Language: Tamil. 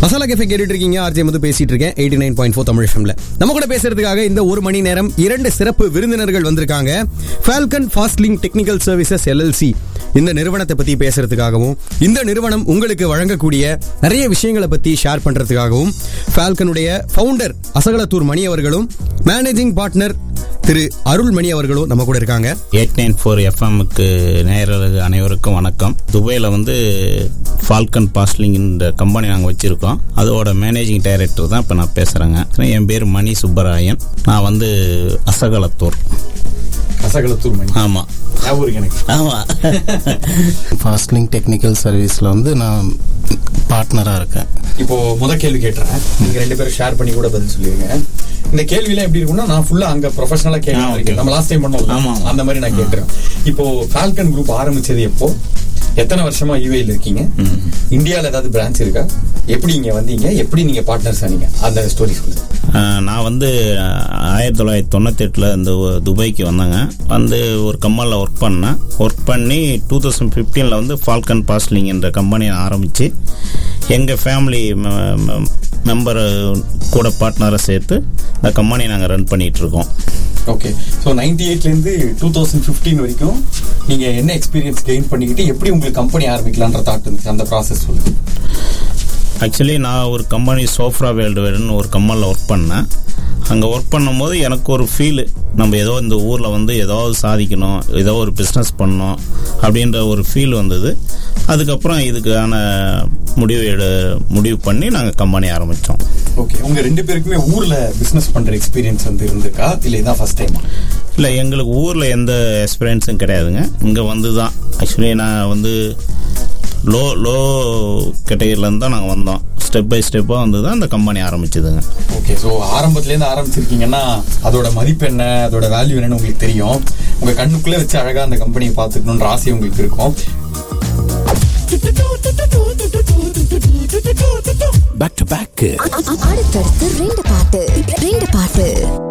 மசாலா கேஃபே கேட்டுட்டு இருக்கீங்க ஆர்ஜே மது பேசிட்டு இருக்கேன் eighty nine point four Tamil ஃபம்ல நம்ம கூட பேசுறதுக்காக இந்த ஒரு மணி நேரம் இரண்டு சிறப்பு விருந்தினர்கள் வந்திருக்காங்க Falcon fastling technical services LLC இந்த நிறுவனத்தை பத்தி பேசுறதுக்காகவும் இந்த நிறுவனம் உங்களுக்கு வழங்கக்கூடிய நிறைய விஷயங்களை பத்தி ஷேர் பண்றதுக்காகவும் ஃபால்கனுடைய ஃபவுண்டர் அசகலத்தூர் மணி அவர்களும் மேனேஜிங் பார்ட்னர் திரு அருள்மணி அவர்களும் நம்ம கூட இருக்காங்க எயிட் நைன் ஃபோர் எஃப்எம்முக்கு நேயர்களுக்கு அனைவருக்கும் வணக்கம் துபாயில் வந்து ஃபால்கன் பாஸ்லிங் இந்த கம்பெனி நாங்கள் வச்சுருக்கோம் அதோட மேனேஜிங் டைரக்டர் தான் இப்போ நான் பேசுகிறேங்க என் பேர் மணி சுப்பராயன் நான் வந்து அசகலத்தூர் அசகலத்தூர் மணி ஆமாம் ஞாபகம் எனக்கு ஆமாம் ஃபாஸ்ட்லிங் டெக்னிக்கல் சர்வீஸில் வந்து நான் பார்ட்னராக இருக்கேன் இப்போ முத கேள்வி கேட்டுறேன் நீங்க ரெண்டு பேரும் ஷேர் பண்ணி கூட பதில் சொல்லிருங்க இந்த கேள்வி எல்லாம் எப்படி இருக்கும்னா நான் ஃபுல்லா அங்க ப்ரொஃபஷனலா ஆ, கேட்க okay. நம்ம லாஸ்ட் டைம் பண்ணோம் ஆமா, ஆமா. அந்த மாதிரி நான் கேட்டுறேன் இப்போ ஃபால்கன் குரூப் ஆரம்பிச்சது எப்போ எத்தனை வருஷமா யூஏல இருக்கீங்க இந்தியால ஏதாவது பிரான்ச் இருக்கா எப்படி இங்க வந்தீங்க எப்படி நீங்க பார்ட்னர்ஸ் ஆனீங்க அந்த ஸ்டோரி சொல்லுங்க நான் வந்து ஆயிரத்தி தொள்ளாயிரத்தி தொண்ணூத்தெட்டில் இந்த துபாய்க்கு வந்தேங்க வந்து ஒரு கம்பெனியில் ஒர்க் பண்ணேன் ஒர்க் பண்ணி டூ தௌசண்ட் ஃபிஃப்டீனில் வந்து ஃபால்கன் பாஸ்லிங் என்ற கம்பெனியை ஆரம்பித்து எங்கள் ஃபேமிலி மெம்பர் கூட பார்ட்னரை சேர்த்து இந்த கம்பெனியை நாங்கள் ரன் பண்ணிகிட்டு இருக்கோம் ஓகே ஸோ நைன்டி எயிட்ல இருந்து டூ தௌசண்ட் ஃபிஃப்டீன் வரைக்கும் நீங்க என்ன எக்ஸ்பீரியன்ஸ் கெயின் பண்ணிக்கிட்டு எப்படி உங்களுக்கு கம்பெனி ஆரம்பிக்கலான்ற தாட் இருந்துச்சு அந்த ப்ராசஸ் சொல்லுங்க ஆக்சுவலி நான் ஒரு கம்பெனி சோஃப்ரா வேர்ல்டு வேர்டுன்னு ஒரு கம்பெனியில் ஒர்க் பண்ணேன் அங்கே ஒர்க் பண்ணும்போது எனக்கு ஒரு ஃபீலு நம்ம ஏதோ இந்த ஊரில் வந்து ஏதாவது சாதிக்கணும் ஏதோ ஒரு பிஸ்னஸ் பண்ணணும் அப்படின்ற ஒரு ஃபீல் வந்தது அதுக்கப்புறம் இதுக்கான முடிவு எடு முடிவு பண்ணி நாங்கள் கம்பெனி ஆரம்பித்தோம் ஓகே உங்க ரெண்டு பேருக்குமே ஊர்ல பிசினஸ் பண்ற எக்ஸ்பீரியன்ஸ் வந்து இருந்திருக்கா இல்ல இதான் ஃபர்ஸ்ட் டைமா இல்லை எங்களுக்கு ஊரில் எந்த எக்ஸ்பீரியன்ஸும் கிடையாதுங்க இங்கே வந்து தான் ஆக்சுவலி நான் வந்து லோ லோ கேட்டகரியிலேருந்து தான் நாங்கள் வந்தோம் ஸ்டெப் பை ஸ்டெப்பாக வந்து தான் இந்த கம்பெனி ஆரம்பிச்சதுங்க ஓகே ஸோ ஆரம்பத்துல இருந்து ஆரம்பிச்சிருக்கீங்கன்னா அதோட மதிப்பு என்ன அதோட வேல்யூ என்னன்னு உங்களுக்கு தெரியும் உங்க கண்ணுக்குள்ளே வச்சு அழகா அந்த கம்பெனியை பார்த்துக்கணுன்ற ஆசை உங்களுக்கு இருக்கும் பேக் டு பேக் அடுத்தடுத்து ரெண்டு பாட்டு ரெண்டு பாட்டு